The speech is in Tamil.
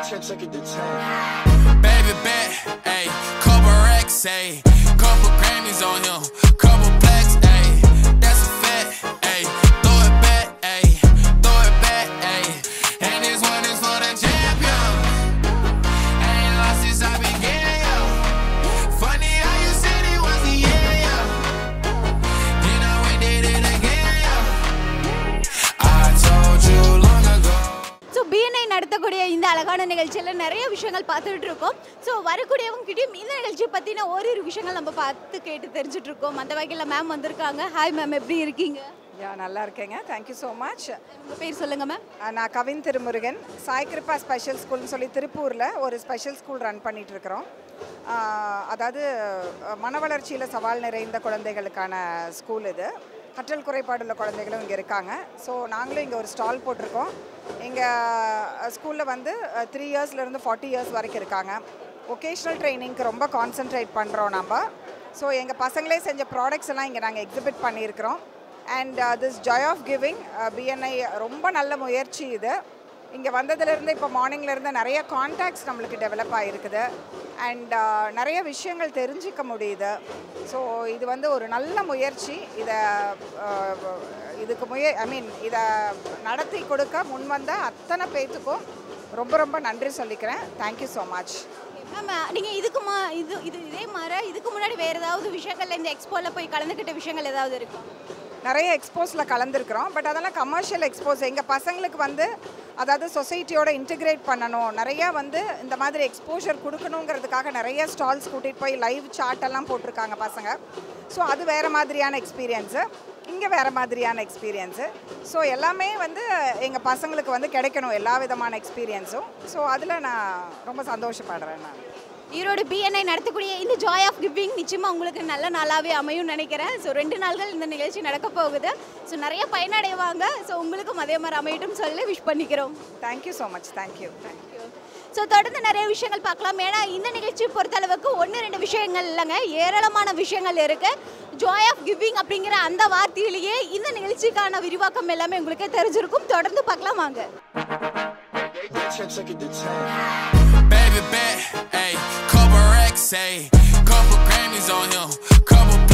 check, check it to ten. Baby bet, ayy, couple racks, ayy, couple Grammys on him, couple plaques, ayy, that's a fact, ayy, throw it back, ayy, throw it back, ayy, and this one is for the champion. Ain't lost since I began, yo. Funny how you said it was the end, yo. Then I went did it again, yo. I told you long ago. So P N I நடத்தக்கூடிய இந்த அழகான நிகழ்ச்சியில் நிறைய விஷயங்கள் பார்த்துட்டு இருக்கோம் ஸோ வரக்கூடியவங்க கிட்டயும் இந்த நிகழ்ச்சியை பற்றின ஓரிரு விஷயங்கள் நம்ம பார்த்து கேட்டு தெரிஞ்சுட்டு இருக்கோம் அந்த வகையில் மேம் வந்திருக்காங்க ஹாய் மேம் எப்படி இருக்கீங்க யா நல்லா இருக்கேங்க தேங்க்யூ ஸோ மச் உங்கள் பேர் சொல்லுங்கள் மேம் நான் கவின் திருமுருகன் சாய் கிருபா ஸ்பெஷல் ஸ்கூல்னு சொல்லி திருப்பூரில் ஒரு ஸ்பெஷல் ஸ்கூல் ரன் பண்ணிட்டு இருக்கிறோம் ஆஹ் அதாவது அஹ், மன வளர்ச்சியில் சவால் நிறைந்த குழந்தைகளுக்கான ஸ்கூல் இது கற்றல் குறைபாடுள்ள குழந்தைகளும் இங்கே இருக்காங்க ஸோ நாங்களும் இங்கே ஒரு ஸ்டால் போட்டிருக்கோம் எங்கள் ஸ்கூலில் வந்து த்ரீ இயர்ஸ்லேருந்து ஃபார்ட்டி இயர்ஸ் வரைக்கும் இருக்காங்க ஒகேஷ்னல் ட்ரைனிங்க்கு ரொம்ப கான்சென்ட்ரேட் பண்ணுறோம் நம்ம ஸோ எங்கள் பசங்களே செஞ்ச ப்ராடக்ட்ஸ் எல்லாம் இங்கே நாங்கள் எக்ஸிபிட் பண்ணியிருக்கிறோம் and this joy of giving P N I ரொம்ப நல்ல முயற்சி இது இங்கே வந்ததுலேருந்து இப்போ மார்னிங்லேருந்து நிறைய கான்டாக்ட்ஸ் நம்மளுக்கு டெவலப் ஆகிருக்குது அண்ட் நிறைய விஷயங்கள் தெரிஞ்சிக்க முடியுது ஸோ இது வந்து ஒரு நல்ல முயற்சி இதை uh, இதுக்கு முய ஐ மீன் இதை நடத்தி கொடுக்க முன்வந்த அத்தனை பேத்துக்கும் ரொம்ப ரொம்ப நன்றி சொல்லிக்கிறேன் தேங்க்யூ ஸோ மச் மேம் நீங்கள் இதுக்கு மா இது இது இதே மாதிரி இதுக்கு முன்னாடி வேறு ஏதாவது விஷயங்கள்ல இந்த எக்ஸ்போவில் போய் கலந்துக்கிட்ட விஷயங்கள் ஏதாவது இருக்கா நிறைய எக்ஸ்போஸில் கலந்துருக்குறோம் பட் அதெல்லாம் கமர்ஷியல் எக்ஸ்போஸ் எங்கள் பசங்களுக்கு வந்து அதாவது சொசைட்டியோட இன்டிகிரேட் பண்ணணும் நிறையா வந்து இந்த மாதிரி எக்ஸ்போஷர் கொடுக்கணுங்கிறதுக்காக நிறைய ஸ்டால்ஸ் கூட்டிகிட்டு போய் லைவ் சார்ட் எல்லாம் போட்டிருக்காங்க பசங்க ஸோ அது வேறு மாதிரியான எக்ஸ்பீரியன்ஸு இங்கே வேறு மாதிரியான எக்ஸ்பீரியன்ஸு ஸோ எல்லாமே வந்து எங்கள் பசங்களுக்கு வந்து கிடைக்கணும் எல்லா விதமான எக்ஸ்பீரியன்ஸும் ஸோ அதில் நான் ரொம்ப சந்தோஷப்படுறேன் நான் ஈரோடு பிஎன்ஐ நடத்தக்கூடிய இந்த ஜாய் ஆஃப் கிவிங் நிச்சயமாக உங்களுக்கு நல்ல நாளாகவே அமையும் நினைக்கிறேன் ஸோ ரெண்டு நாள்கள் இந்த நிகழ்ச்சி நடக்க போகுது ஸோ நிறைய பயனடைவாங்க ஸோ உங்களுக்கும் அதே மாதிரி அமையட்டும் சொல்லி விஷ் பண்ணிக்கிறோம் thank you so much thank you thank you so தொடர்ந்து நிறைய விஷயங்கள் பார்க்கலாம் ஏன்னா இந்த நிகழ்ச்சி பொறுத்தளவுக்கு ஒன்று ரெண்டு விஷயங்கள் இல்லைங்க ஏராளமான விஷயங்கள் இருக்கு ஜாய் ஆஃப் கிவிங் அப்படிங்கிற அந்த வார்த்தையிலேயே இந்த நிகழ்ச்சிக்கான விரிவாக்கம் எல்லாமே உங்களுக்கே தெரிஞ்சிருக்கும் தொடர்ந்து பார்க்கலாம் வாங்க Check, check it to ten. Baby bet, ayy, couple racks, ayy, couple Grammys on him, couple